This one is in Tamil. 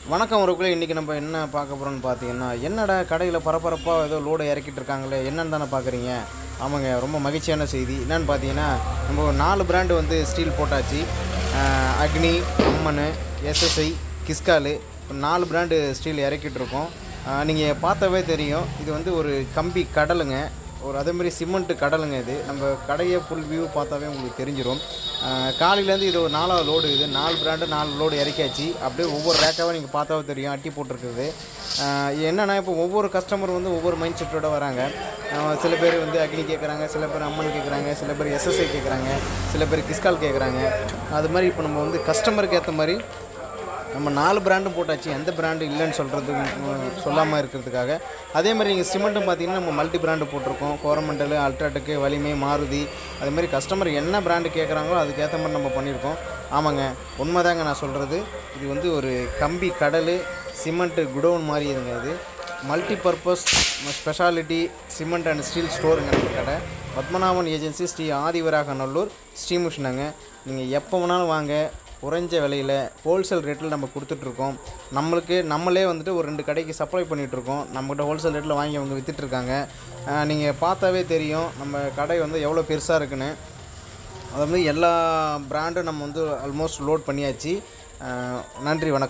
வணக்கம் உறவுகளே இன்றைக்கி நம்ம என்ன பார்க்க போகிறோம்னு பார்த்தீங்கன்னா என்னடா கடையில் பரபரப்பாக ஏதோ லோடு இறக்கிட்டு இருக்காங்களே என்னன்னு தானே பார்க்குறீங்க ஆமாங்க ரொம்ப மகிழ்ச்சியான செய்தி என்னன்னு பார்த்தீங்கன்னா நம்ம ஒரு நாலு பிராண்டு வந்து ஸ்டீல் போட்டாச்சு ஆஹ் அக்னி அம்மன் எஸ்எஸ்ஐ கிஸ்காலு ஒரு நாலு பிராண்டு ஸ்டீல் இறக்கிட்டு இருக்கோம் நீங்கள் பார்த்தாவே தெரியும் இது வந்து ஒரு கம்பி கடலுங்க ஒரு அதே மாதிரி சிமெண்ட்டு கடலுங்க இது நம்ம கடையை ஃபுல் வியூ பார்த்தாவே உங்களுக்கு தெரிஞ்சிடும் காலையிலேருந்து இது ஒரு நாலாவது லோடு இது நாலு பிராண்டு நாலு லோடு இறக்கியாச்சு அப்படியே ஒவ்வொரு ரேக்காகவும் நீங்கள் பார்த்தாவே தெரியும் அட்டி போட்டிருக்குது ஆஹ் என்னன்னா இப்போ ஒவ்வொரு கஸ்டமர் வந்து ஒவ்வொரு மைண்ட் செட்டோட வராங்க ஆஹ் சில பேர் வந்து அக்னி கேட்குறாங்க சில பேர் அம்மன் கேட்குறாங்க சில பேர் எஸ்எஸ்ஐ கேட்குறாங்க சில பேர் கிஸ்கால் கேட்குறாங்க அது மாதிரி இப்போ நம்ம வந்து கஸ்டமருக்கு ஏற்ற மாதிரி நம்ம நாலு பிராண்டும் போட்டாச்சு எந்த பிராண்டு இல்லைன்னு சொல்கிறது சொல்லாமல் இருக்கிறதுக்காக அதே மாதிரி நீங்கள் சிமெண்ட்டும் பார்த்தீங்கன்னா நம்ம மல்டி பிராண்டு போட்டிருக்கோம் கோரமண்டல் அல்ட்ராடெக்கு வலிமை மாருதி அதே மாதிரி கஸ்டமர் என்ன பிராண்டு கேட்குறாங்களோ அதுக்கேற்ற மாதிரி நம்ம பண்ணியிருக்கோம் ஆமாங்க உண்மைதாங்க நான் சொல்கிறது இது வந்து ஒரு கம்பி கடல் சிமெண்ட்டு குடோன் மாதிரி இதுங்க இது multi purpose speciality cement and steel ஸ்டோருங்க நம்ம கடை பத்மநாபன் ஏஜென்சி ஸ்ரீ ஆதிவராக நல்லூர் ஸ்ரீமுஷ்ணங்க நீங்கள் எப்போ வேணாலும் வாங்க குறைஞ்ச விலையில் ஹோல்சேல் ரேட்டில் நம்ம கொடுத்துட்ருக்கோம் நம்மளுக்கு நம்மளே வந்துட்டு ஒரு ரெண்டு கடைக்கு சப்ளை பண்ணிகிட்ருக்கோம் நம்மகிட்ட ஹோல்சேல் ரேட்டில் வாங்கி அவங்க விற்றுட்ருக்காங்க நீங்கள் பார்த்தாவே தெரியும் நம்ம கடை வந்து எவ்வளோ பெருசாக இருக்குன்னு அது வந்து எல்லா பிராண்டும் நம்ம வந்து ஆல்மோஸ்ட் லோட் பண்ணியாச்சு அஹ் நன்றி வணக்கம்